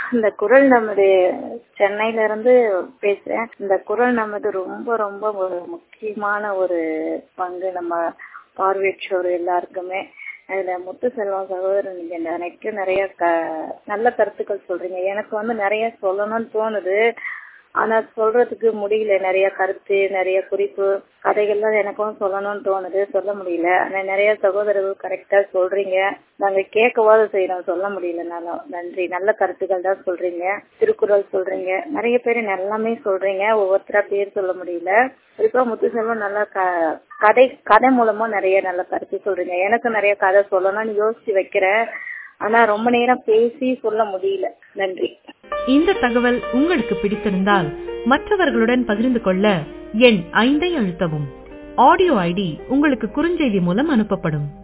இந்த குரல் நமது சென்னையில இருந்து பேசுறேன் இந்த குரல் நமது ரொம்ப ரொம்ப ஒரு முக்கியமான ஒரு பங்கு நம்ம பார்வையற்றோர் எல்லாருக்குமே அதுல முத்து செல்வம் சகோதரன் நீங்க எனக்கு நிறைய க நல்ல கருத்துக்கள் சொல்றீங்க எனக்கு வந்து நிறைய சொல்லணும்னு தோணுது ஆனா சொல்றதுக்கு முடியல நிறைய கருத்து நிறைய குறிப்பு கதைகள்லாம் எனக்கும் சொல்லணும்னு தோணுது சொல்ல முடியல ஆனா நிறைய சகோதரர்கள் கரெக்டா சொல்றீங்க நாங்க கேட்கவாது செய்யறோம் சொல்ல முடியலனாலும் நன்றி நல்ல கருத்துக்கள் தான் சொல்றீங்க திருக்குறள் சொல்றீங்க நிறைய பேர் எல்லாமே சொல்றீங்க ஒவ்வொருத்தரா பேர் சொல்ல முடியல குறிப்பா முத்துசெல்வம் நல்ல கதை கதை மூலமா நிறைய நல்ல கருத்து சொல்றீங்க எனக்கு நிறைய கதை சொல்லணும்னு யோசிச்சு வைக்கிறேன் ஆனா ரொம்ப நேரம் பேசி சொல்ல முடியல நன்றி இந்த தகவல் உங்களுக்கு பிடித்திருந்தால் மற்றவர்களுடன் பகிர்ந்து கொள்ள எண் ஐந்தை அழுத்தவும் ஆடியோ ஐடி உங்களுக்கு குறுஞ்செய்தி மூலம் அனுப்பப்படும்